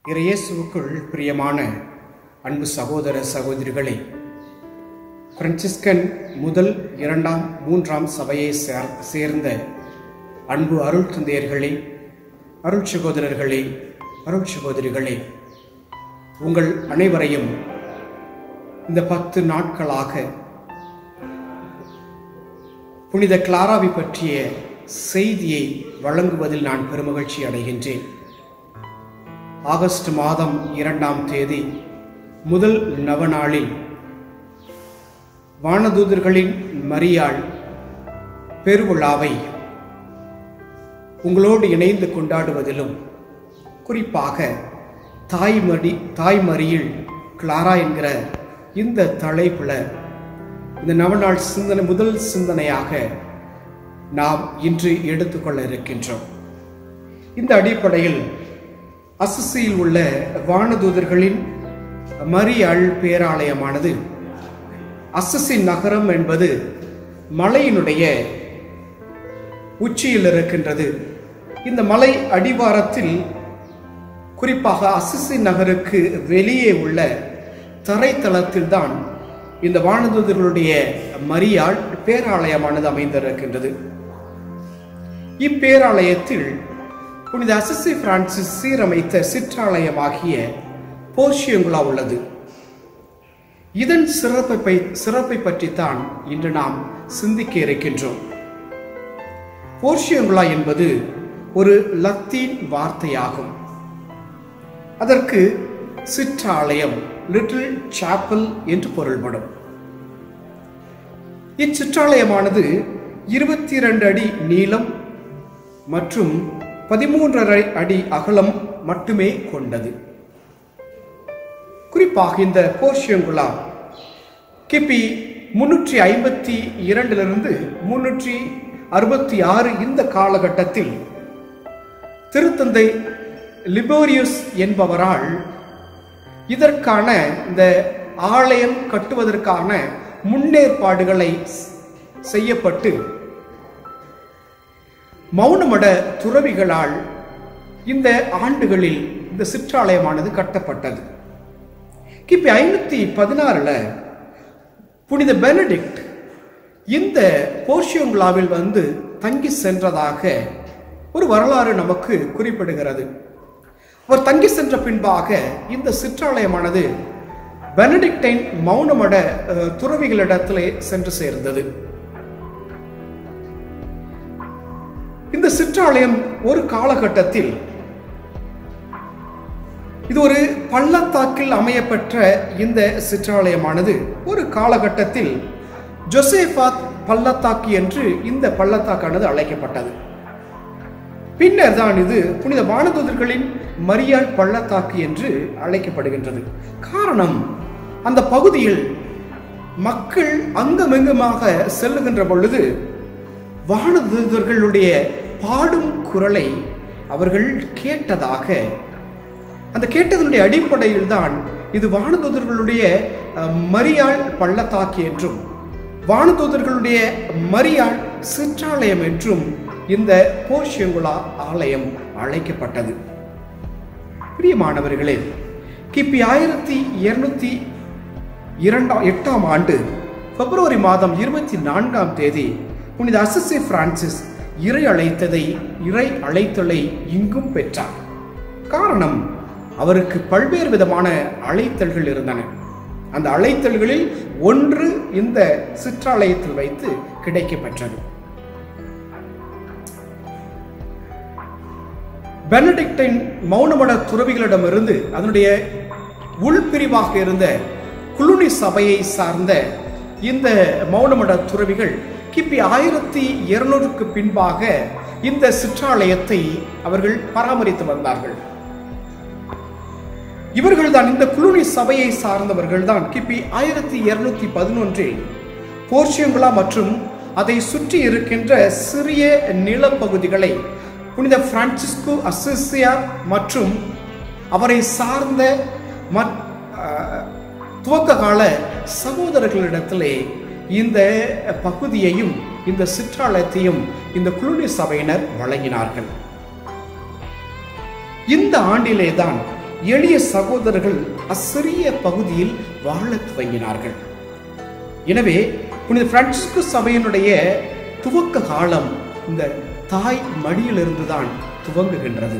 இறையேசுவுக்குள் பிரியமான அன்பு சகோதர சகோதரிகளே பிரான்சிஸ்கன் முதல் இரண்டாம் மூன்றாம் சபையை சேர் சேர்ந்த அன்பு அருள் தந்தையர்களே அருள் சகோதரர்களே அருள் சகோதரிகளே உங்கள் அனைவரையும் இந்த பத்து நாட்களாக புனித கிளாராவை பற்றிய செய்தியை வழங்குவதில் நான் பெருமகிழ்ச்சி அடைகின்றேன் ஆகஸ்ட் மாதம் இரண்டாம் தேதி முதல் நவநாளில் வானதூதர்களின் மரியாள் பெருவிழாவை உங்களோடு இணைந்து கொண்டாடுவதிலும் குறிப்பாக தாய்மடி தாய்மறியில் கிளாரா என்கிற இந்த தலைப்புல இந்த நவநாள் சிந்தனை முதல் சிந்தனையாக நாம் இன்று எடுத்துக்கொள்ள இருக்கின்றோம் இந்த அடிப்படையில் அசசியில் உள்ள வானதூதர்களின் மரியாள் பேராலயமானது அசசி நகரம் என்பது மலையினுடைய உச்சியில் இருக்கின்றது இந்த மலை அடிவாரத்தில் குறிப்பாக அசிசி நகருக்கு வெளியே உள்ள தரைத்தளத்தில் தான் இந்த வானதூதர்களுடைய மரியாள் பேராலயமானது அமைந்திருக்கின்றது இப்பேராலயத்தில் புனித அசிசி பிரான்சிஸ் சீரமைத்த சிற்றாலயமாகிய போர்ஷியங்குலா உள்ளது இதன் சிறப்பை சிறப்பை பற்றித்தான் இன்று நாம் சிந்திக்க இருக்கின்றோம் போர்ஷியங்குலா என்பது ஒரு லத்தீன் வார்த்தையாகும் அதற்கு சிற்றாலயம் லிட்டில் சாப்பல் என்று பொருள்படும் இச்சிற்றாலயமானது இருபத்தி இரண்டு அடி நீளம் மற்றும் பதிமூன்றரை அடி அகலம் மட்டுமே கொண்டது குறிப்பாக இந்த போர்ஷியங்குலா கிபி முன்னூற்றி ஐம்பத்தி இரண்டிலிருந்து முன்னூற்றி அறுபத்தி ஆறு இந்த காலகட்டத்தில் திருத்தந்தை லிபோரியுஸ் என்பவரால் இதற்கான இந்த ஆலயம் கட்டுவதற்கான முன்னேற்பாடுகளை செய்யப்பட்டு மௌனமட துறவிகளால் இந்த ஆண்டுகளில் இந்த சிற்றாலயமானது கட்டப்பட்டது கிபி ஐநூத்தி பதினாறுல புனித பெனடிக்ட் இந்த போர்ஷியோங்குலாவில் வந்து தங்கி சென்றதாக ஒரு வரலாறு நமக்கு குறிப்பிடுகிறது அவர் தங்கி சென்ற பின்பாக இந்த சிற்றாலயமானது பெனடிக்டைன் மௌனமட துறவிகளிடத்திலே சென்று சேர்ந்தது இந்த சிற்றாலயம் ஒரு காலகட்டத்தில் இது ஒரு பள்ளத்தாக்கில் அமையப்பெற்ற இந்த சிற்றாலயமானது ஒரு காலகட்டத்தில் ஜொசேஃபாத் பள்ளத்தாக்கு என்று இந்த பள்ளத்தாக்கானது அழைக்கப்பட்டது பின்னர் தான் இது புனித வானதூதர்களின் மரியாள் பள்ளத்தாக்கு என்று அழைக்கப்படுகின்றது காரணம் அந்த பகுதியில் மக்கள் அங்கமெங்குமாக செல்லுகின்ற பொழுது வானதூதர்களுடைய பாடும் குரலை அவர்கள் கேட்டதாக அந்த கேட்டதனுடைய அடிப்படையில் தான் இது வானதூதர்களுடைய மரியாள் பள்ளத்தாக்கு என்றும் வானதூதர்களுடைய மரியாள் சிற்றாலயம் என்றும் இந்த போர்ஷியங்குலா ஆலயம் அழைக்கப்பட்டது பிரியமானவர்களே கிபி ஆயிரத்தி இருநூத்தி இரண்டாம் எட்டாம் ஆண்டு பிப்ரவரி மாதம் இருபத்தி நான்காம் தேதி புனித அசிசி பிரான்சிஸ் இறை அழைத்ததை இறை அழைத்தலை இங்கும் பெற்றார் காரணம் அவருக்கு பல்வேறு விதமான அழைத்தல்கள் இருந்தன அந்த அழைத்தல்களில் ஒன்று இந்த சிற்றாலயத்தில் வைத்து கிடைக்கப்பெற்றது பெனடிக்டின் மௌனமட துறவிகளிடமிருந்து அதனுடைய உள்பிரிவாக இருந்த குளுனி சபையை சார்ந்த இந்த மௌனமட துறவிகள் கிபி ஆயிரத்தி இருநூறுக்கு பின்பாக இந்த சிற்றாலயத்தை அவர்கள் பராமரித்து வந்தார்கள் இவர்கள் தான் இந்த குளுனி சபையை சார்ந்தவர்கள் தான் கிபி ஆயிரத்தி இருநூத்தி பதினொன்றில் போர்ச்சியங்குலா மற்றும் அதை சுற்றி இருக்கின்ற சிறிய நிலப்பகுதிகளை புனித பிரான்சிஸ்கோ அசிசியா மற்றும் அவரை சார்ந்த துவக்க கால சகோதரர்களிடத்திலே இந்த பகுதியையும் இந்த சிற்றாலயத்தையும் இந்த குளுனி சபையினர் வழங்கினார்கள் இந்த ஆண்டிலே தான் எளிய சகோதரர்கள் அச்சிறிய பகுதியில் வாழத் துவங்கினார்கள் எனவே புனித பிரான்சிஸ்கு சபையினுடைய துவக்க காலம் இந்த தாய் மடியிலிருந்து தான் துவங்குகின்றது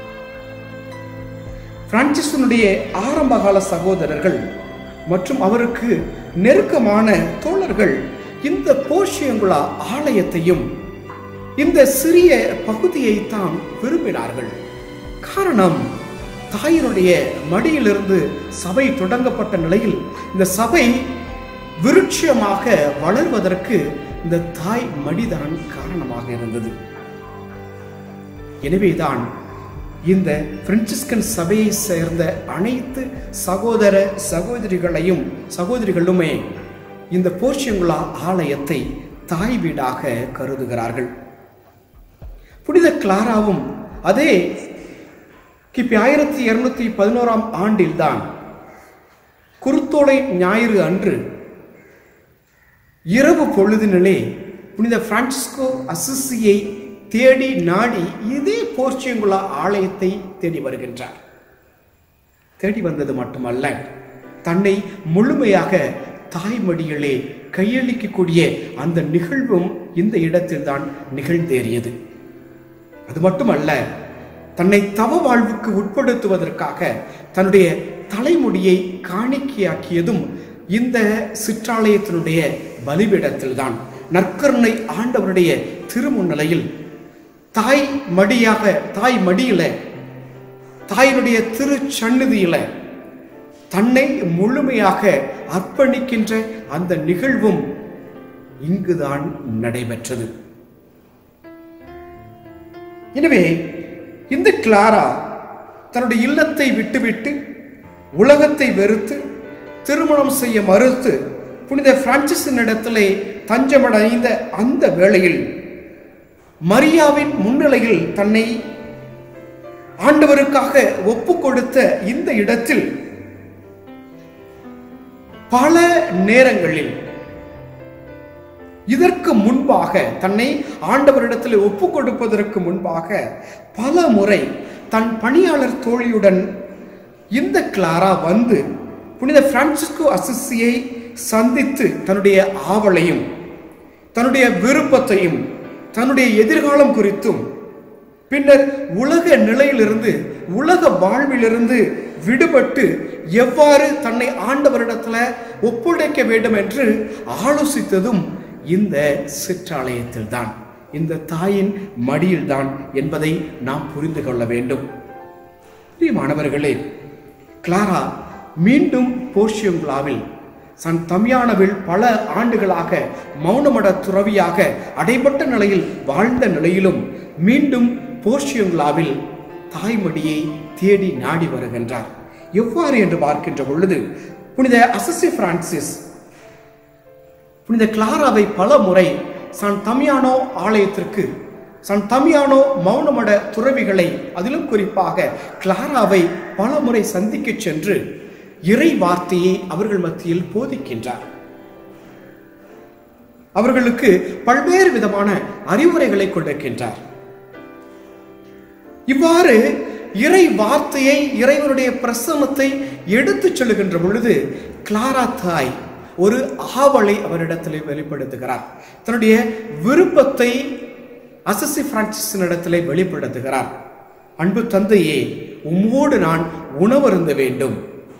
பிரான்சிஸ்கனுடைய ஆரம்பகால சகோதரர்கள் மற்றும் அவருக்கு நெருக்கமான தோழர்கள் இந்த போஷியங்குலா ஆலயத்தையும் இந்த சிறிய பகுதியை தான் விரும்பினார்கள் காரணம் தாயினுடைய மடியிலிருந்து சபை தொடங்கப்பட்ட நிலையில் இந்த சபை விருட்சமாக வளர்வதற்கு இந்த தாய் மடிதான் காரணமாக இருந்தது எனவேதான் இந்த பிரான்சிஸ்கன் சபையை சேர்ந்த அனைத்து சகோதர சகோதரிகளையும் சகோதரிகளுமே இந்த போர்ச்சியங்குலா ஆலயத்தை தாய் வீடாக கருதுகிறார்கள் புனித கிளாராவும் அதே கிபி ஆயிரத்தி இருநூத்தி பதினோராம் ஆண்டில்தான் குருத்தோலை ஞாயிறு அன்று இரவு பொழுதினிலே புனித பிரான்சிஸ்கோ அசிசியை தேடி நாடி இதே போர்ச்சியங்குலா ஆலயத்தை தேடி வருகின்றார் தேடி வந்தது மட்டுமல்ல தன்னை முழுமையாக தாய்மடியிலே கையளிக்கக்கூடிய அந்த நிகழ்வும் இந்த இடத்தில்தான் நிகழ்ந்தேறியது அது மட்டுமல்ல தன்னை தவ வாழ்வுக்கு உட்படுத்துவதற்காக தன்னுடைய தலைமுடியை காணிக்கையாக்கியதும் இந்த சிற்றாலயத்தினுடைய பலிபீடத்தில்தான் நற்கருணை ஆண்டவருடைய திருமுன்னிலையில் தாய் மடியாக தாய் மடியில தாயினுடைய திரு சந்நிதியில தன்னை முழுமையாக அர்ப்பணிக்கின்ற அந்த நிகழ்வும் இங்குதான் நடைபெற்றது எனவே இந்த கிளாரா தன்னுடைய இல்லத்தை விட்டுவிட்டு உலகத்தை வெறுத்து திருமணம் செய்ய மறுத்து புனித பிரான்சிஸின் இடத்திலே தஞ்சமடைந்த அந்த வேளையில் மரியாவின் முன்னிலையில் தன்னை ஆண்டவருக்காக ஒப்பு கொடுத்த இந்த இடத்தில் பல நேரங்களில் இதற்கு முன்பாக தன்னை ஆண்டவரிடத்தில் ஒப்பு கொடுப்பதற்கு முன்பாக பல முறை தன் பணியாளர் தோழியுடன் இந்த கிளாரா வந்து புனித பிரான்சிஸ்கோ அசிசியை சந்தித்து தன்னுடைய ஆவலையும் தன்னுடைய விருப்பத்தையும் தன்னுடைய எதிர்காலம் குறித்தும் பின்னர் உலக நிலையிலிருந்து உலக வாழ்விலிருந்து விடுபட்டு எவ்வாறு தன்னை ஆண்டவரிடத்துல ஒப்படைக்க வேண்டும் என்று ஆலோசித்ததும் இந்த சிற்றாலயத்தில் தான் இந்த தாயின் மடியில்தான் என்பதை நாம் புரிந்து கொள்ள வேண்டும் பிரியமானவர்களே கிளாரா மீண்டும் போர்ஷியங்குலாவில் சன் தமியானவில் பல ஆண்டுகளாக மௌனமட துறவியாக அடைபட்ட நிலையில் வாழ்ந்த நிலையிலும் மீண்டும் போர்ஷியங்குலாவில் தாய்மடியை தேடி நாடி வருகின்றார் எவ்வாறு என்று பார்க்கின்ற பொழுது புனித அசசி பிரான்சிஸ் புனித கிளாராவை பல முறை சான் தமியானோ ஆலயத்திற்கு சான் தமியானோ மௌனமட துறவிகளை அதிலும் குறிப்பாக கிளாராவை பல முறை சந்திக்க சென்று இறை வார்த்தையை அவர்கள் மத்தியில் போதிக்கின்றார் அவர்களுக்கு பல்வேறு விதமான அறிவுரைகளை கொடுக்கின்றார் இவ்வாறு இறை வார்த்தையை இறைவனுடைய பிரசன்னத்தை எடுத்துச் சொல்லுகின்ற பொழுது கிளாரா தாய் ஒரு ஆவலை அவரிடத்திலே வெளிப்படுத்துகிறார் தன்னுடைய விருப்பத்தை அசசி பிரான்சிஸின் இடத்திலே வெளிப்படுத்துகிறார் அன்பு தந்தையே உம்மோடு நான் உணவருந்த வேண்டும்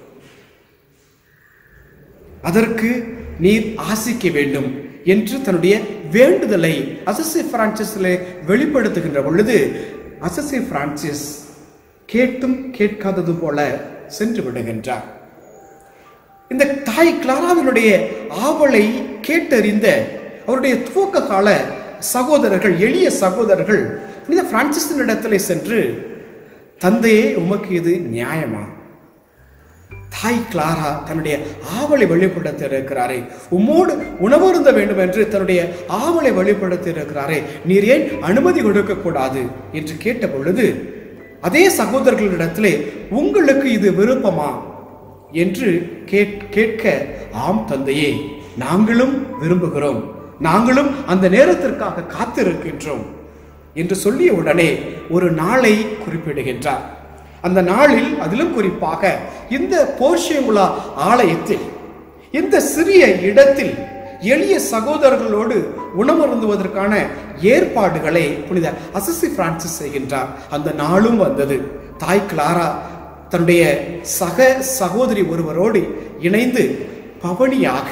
அதற்கு நீர் ஆசிக்க வேண்டும் என்று தன்னுடைய வேண்டுதலை அசசி பிரான்சிஸிலே வெளிப்படுத்துகின்ற பொழுது அசசி பிரான்சிஸ் கேட்டும் கேட்காதது போல சென்று விடுகின்றார் இந்த தாய் கிளாராவினுடைய ஆவலை கேட்டறிந்த அவருடைய துவக்க கால சகோதரர்கள் எளிய சகோதரர்கள் இந்த பிரான்சிஸின் இடத்திலே சென்று தந்தையே உமக்கு இது நியாயமா தாய் கிளாரா தன்னுடைய ஆவலை வெளிப்படுத்தி இருக்கிறாரே உம்மோடு உணவருந்த வேண்டும் என்று தன்னுடைய ஆவலை வெளிப்படுத்தி இருக்கிறாரே நீர் ஏன் அனுமதி கொடுக்க கூடாது என்று கேட்ட பொழுது அதே சகோதரர்களிடத்திலே உங்களுக்கு இது விருப்பமா என்று கேட்- கேட்க ஆம் தந்தையே நாங்களும் விரும்புகிறோம் நாங்களும் அந்த நேரத்திற்காக காத்திருக்கின்றோம் என்று சொல்லிய உடனே ஒரு நாளை குறிப்பிடுகின்றார் அந்த நாளில் அதிலும் குறிப்பாக இந்த போர்ஷியங்குலா ஆலயத்தில் இந்த சிறிய இடத்தில் எளிய சகோதரர்களோடு உணவருந்துவதற்கான ஏற்பாடுகளை புனித அசசி பிரான்சிஸ் செய்கின்றார் அந்த நாளும் வந்தது தாய் கிளாரா தன்னுடைய சக சகோதரி ஒருவரோடு இணைந்து பவனியாக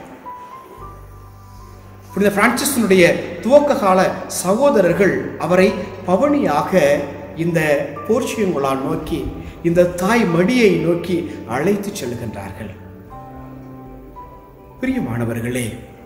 புனித பிரான்சிஸினுடைய துவக்க கால சகோதரர்கள் அவரை பவனியாக இந்த போர்ச்சியங்குலா நோக்கி இந்த தாய் மடியை நோக்கி அழைத்து செல்கின்றார்கள் பிரியமானவர்களே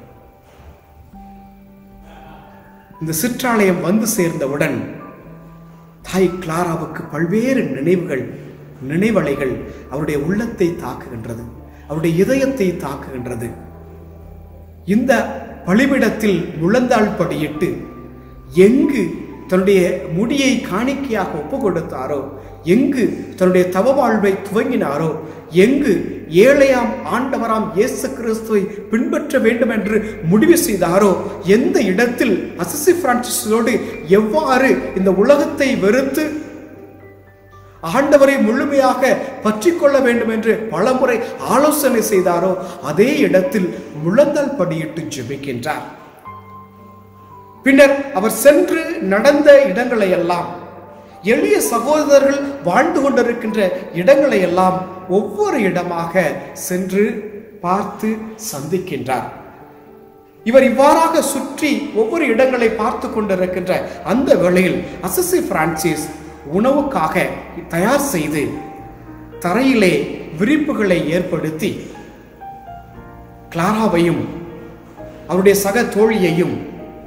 இந்த சிற்றாலயம் வந்து சேர்ந்தவுடன் தாய் கிளாராவுக்கு பல்வேறு நினைவுகள் நினைவலைகள் அவருடைய உள்ளத்தை தாக்குகின்றது அவருடைய இதயத்தை தாக்குகின்றது இந்த பலிபிடத்தில் முழந்தாள் படியிட்டு எங்கு தன்னுடைய முடியை காணிக்கையாக ஒப்பு கொடுத்தாரோ எங்கு தன்னுடைய தவ வாழ்வை துவங்கினாரோ எங்கு ஏழையாம் ஆண்டவராம் இயேசு கிறிஸ்துவை பின்பற்ற வேண்டும் என்று முடிவு செய்தாரோ எந்த இடத்தில் அசிசி பிரான்சிஸோடு எவ்வாறு இந்த உலகத்தை வெறுத்து ஆண்டவரை முழுமையாக பற்றி கொள்ள வேண்டும் என்று பலமுறை ஆலோசனை செய்தாரோ அதே இடத்தில் முழந்தால் படியிட்டு ஜெபிக்கின்றார் பின்னர் அவர் சென்று நடந்த இடங்களை எல்லாம் எளிய சகோதரர்கள் வாழ்ந்து கொண்டிருக்கின்ற இடங்களை எல்லாம் ஒவ்வொரு இடமாக சென்று பார்த்து சந்திக்கின்றார் இவர் இவ்வாறாக சுற்றி ஒவ்வொரு இடங்களை பார்த்து கொண்டிருக்கின்ற அந்த வேளையில் அசசி பிரான்சிஸ் உணவுக்காக தயார் செய்து தரையிலே விரிப்புகளை ஏற்படுத்தி கிளாராவையும் அவருடைய சக தோழியையும்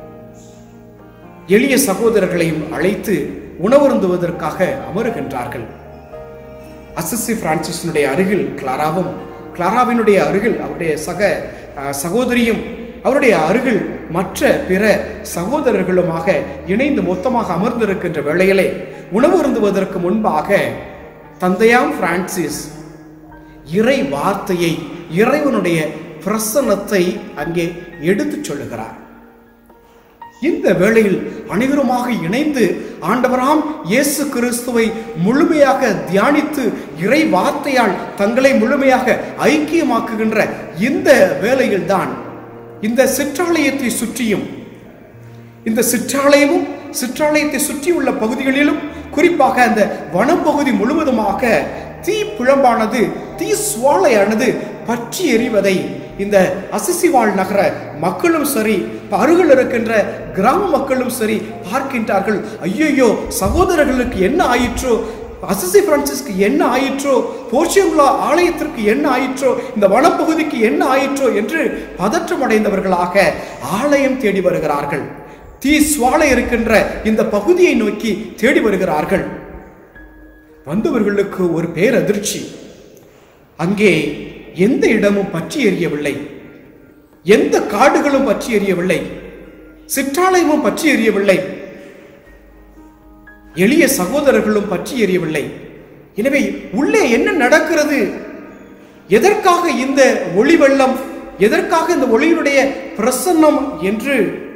எளிய சகோதரர்களையும் அழைத்து உணவருந்துவதற்காக அமருகின்றார்கள் அசிசி பிரான்சிஸினுடைய அருகில் கிளாராவும் கிளாராவினுடைய அருகில் அவருடைய சக அஹ், சகோதரியும் அவருடைய அருகில் மற்ற பிற சகோதரர்களுமாக இணைந்து மொத்தமாக அமர்ந்திருக்கின்ற வேளையிலே உணவருந்துவதற்கு முன்பாக தந்தையாம் பிரான்சிஸ் இறை வார்த்தையை இறைவனுடைய பிரசன்னத்தை அங்கே எடுத்துச் சொல்லுகிறார் இந்த வேளையில் அனைவருமாக இணைந்து ஆண்டவராம் இயேசு கிறிஸ்துவை முழுமையாக தியானித்து இறை வார்த்தையால் தங்களை முழுமையாக ஐக்கியமாக்குகின்ற இந்த வேளையில்தான் இந்த சிற்றாலயத்தை சுற்றியும் இந்த சிற்றாலயமும் சிற்றாலயத்தை சுற்றியுள்ள பகுதிகளிலும் குறிப்பாக அந்த வனப்பகுதி முழுவதுமாக தீ பிழம்பானது தீ சுவாலையானது பற்றி எறிவதை இந்த அசிசிவாழ் நகர மக்களும் சரி அருகில் இருக்கின்ற கிராம மக்களும் சரி பார்க்கின்றார்கள் ஐயையோ சகோதரர்களுக்கு என்ன ஆயிற்றோ அசிசி பிரான்சிஸ்க்கு என்ன ஆயிற்றோ போர்ச்சுகலா ஆலயத்திற்கு என்ன ஆயிற்றோ இந்த வனப்பகுதிக்கு என்ன ஆயிற்றோ என்று பதற்றமடைந்தவர்களாக ஆலயம் தேடி வருகிறார்கள் தீ சுவாலை இருக்கின்ற இந்த பகுதியை நோக்கி தேடி வருகிறார்கள் வந்தவர்களுக்கு ஒரு பேரதிர்ச்சி அங்கே எந்த இடமும் பற்றி எரியவில்லை எந்த காடுகளும் பற்றி எரியவில்லை சிற்றாலயமும் பற்றி எரியவில்லை எளிய சகோதரர்களும் பற்றி எரியவில்லை எனவே உள்ளே என்ன நடக்கிறது எதற்காக இந்த ஒளி வெள்ளம் எதற்காக இந்த ஒளியினுடைய பிரசன்னம் என்று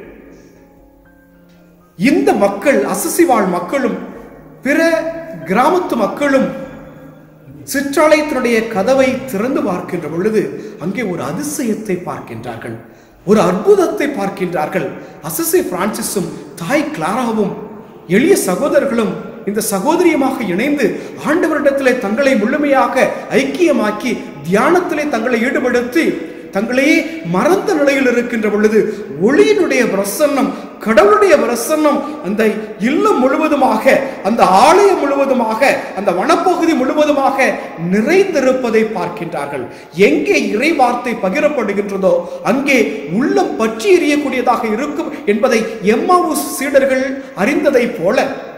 இந்த மக்கள் அசசி வாழ் மக்களும் பிற கிராமத்து மக்களும் சிற்றாலயத்தினுடைய கதவை திறந்து பார்க்கின்ற பொழுது அங்கே ஒரு அதிசயத்தை பார்க்கின்றார்கள் ஒரு அற்புதத்தை பார்க்கின்றார்கள் அசசி பிரான்சிஸும் தாய் கிளாராவும் எளிய சகோதரர்களும் இந்த சகோதரியமாக இணைந்து ஆண்டவரிடத்திலே தங்களை முழுமையாக ஐக்கியமாக்கி தியானத்திலே தங்களை ஈடுபடுத்தி தங்களையே மறந்த நிலையில் இருக்கின்ற பொழுது ஒளியினுடைய பிரசன்னம் கடவுளுடைய பிரசன்னம் அந்த இல்லம் முழுவதுமாக அந்த ஆலயம் முழுவதுமாக அந்த வனப்பகுதி முழுவதுமாக நிறைந்திருப்பதை பார்க்கின்றார்கள் எங்கே இறை வார்த்தை பகிரப்படுகின்றதோ அங்கே உள்ளம் பற்றி எறியக்கூடியதாக இருக்கும் என்பதை எம்மாவு சீடர்கள் அறிந்ததைப் போல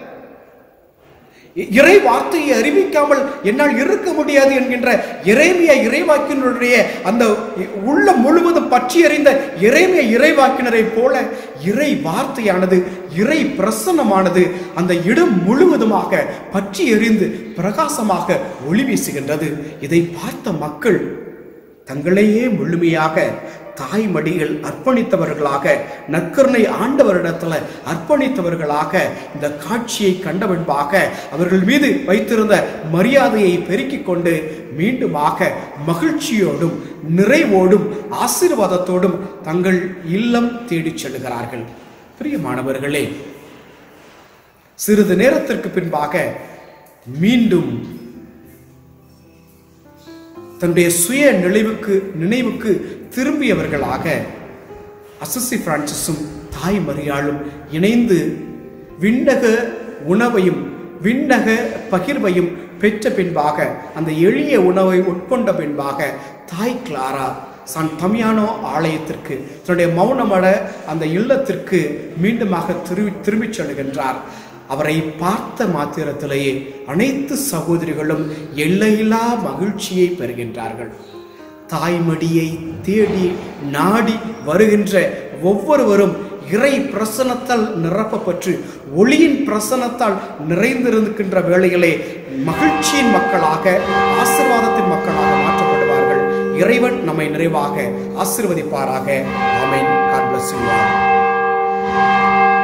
இறை வார்த்தையை அறிவிக்காமல் என்னால் இருக்க முடியாது என்கின்ற இறைமைய இறைவாக்கினருடைய அந்த உள்ளம் முழுவதும் பற்றி எறிந்த இறைமைய இறைவாக்கினரை போல இறை வார்த்தையானது இறை பிரசன்னமானது அந்த இடம் முழுவதுமாக பற்றி எறிந்து பிரகாசமாக ஒளி வீசுகின்றது இதை பார்த்த மக்கள் தங்களையே முழுமையாக தாய் மடியில் அர்ப்பணித்தவர்களாக நற்கருணை ஆண்டவரிடத்துல அர்ப்பணித்தவர்களாக இந்த காட்சியை கண்டவன்பாக அவர்கள் மீது வைத்திருந்த மரியாதையை பெருக்கிக் கொண்டு மீண்டுமாக மகிழ்ச்சியோடும் நிறைவோடும் ஆசீர்வாதத்தோடும் தங்கள் இல்லம் தேடிச் செல்கிறார்கள் பிரியமானவர்களே சிறிது நேரத்திற்கு பின்பாக மீண்டும் தன்னுடைய சுய நினைவுக்கு நினைவுக்கு திரும்பியவர்களாக அசசி பிரான்சிஸும் தாய் மரியாளும் இணைந்து விண்ணக உணவையும் விண்ணக பகிர்வையும் பெற்ற பின்பாக அந்த எளிய உணவை உட்கொண்ட பின்பாக தாய் கிளாரா சான் தமியானோ ஆலயத்திற்கு தன்னுடைய மௌனமட அந்த இல்லத்திற்கு மீண்டுமாக திரும்பி திரும்பிச் செல்கின்றார் அவரை பார்த்த மாத்திரத்திலேயே அனைத்து சகோதரிகளும் எல்லையில்லா மகிழ்ச்சியை பெறுகின்றார்கள் தாய்மடியை தேடி நாடி வருகின்ற ஒவ்வொருவரும் இறை பிரசனத்தால் நிரப்பப்பட்டு ஒளியின் பிரசனத்தால் நிறைந்திருக்கின்ற வேளையிலே மகிழ்ச்சியின் மக்களாக ஆசீர்வாதத்தின் மக்களாக மாற்றப்படுவார்கள் இறைவன் நம்மை நிறைவாக ஆசீர்வதிப்பாராக ஆமென் God bless you all.